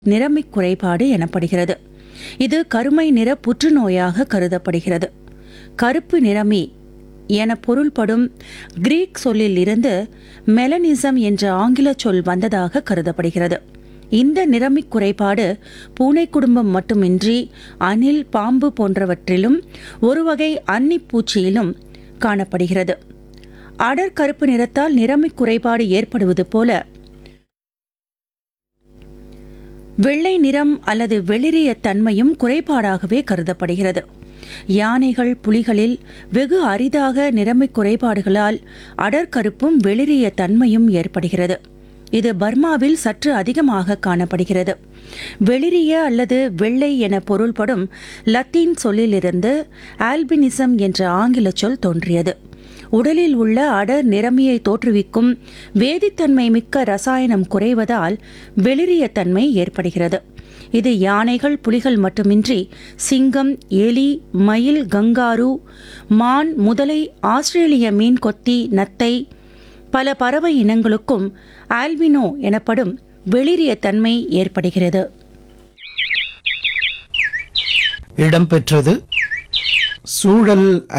நிறமிக் குறைபாடு எனப்படுகிறது இது கருமை நிற புற்றுநோயாக கருதப்படுகிறது கருப்பு நிறமி என பொருள்படும் கிரீக் சொல்லில் இருந்து மெலனிசம் என்ற ஆங்கில சொல் வந்ததாக கருதப்படுகிறது இந்த நிறமிக் குறைபாடு பூனை குடும்பம் மட்டுமின்றி அணில் பாம்பு போன்றவற்றிலும் ஒரு வகை அன்னிப்பூச்சியிலும் காணப்படுகிறது அடர் கருப்பு நிறத்தால் நிறமிக் குறைபாடு ஏற்படுவது போல வெள்ளை நிறம் அல்லது வெளிரிய தன்மையும் குறைபாடாகவே கருதப்படுகிறது யானைகள் புலிகளில் வெகு அரிதாக நிறமிக் குறைபாடுகளால் அடர்கருப்பும் வெளிரிய தன்மையும் ஏற்படுகிறது இது பர்மாவில் சற்று அதிகமாக காணப்படுகிறது வெளிரிய அல்லது வெள்ளை என பொருள்படும் லத்தீன் சொல்லிலிருந்து ஆல்பினிசம் என்ற ஆங்கில சொல் தோன்றியது உடலில் உள்ள அடர் நிறமியை தோற்றுவிக்கும் வேதித்தன்மை மிக்க ரசாயனம் குறைவதால் வெளிரியத்தன்மை ஏற்படுகிறது இது யானைகள் புலிகள் மட்டுமின்றி சிங்கம் எலி மயில் கங்காரு மான் முதலை ஆஸ்திரேலிய மீன் கொத்தி நத்தை பல பறவை இனங்களுக்கும் ஆல்பினோ எனப்படும் வெளிரியத்தன்மை ஏற்படுகிறது இடம்பெற்றது சூழல்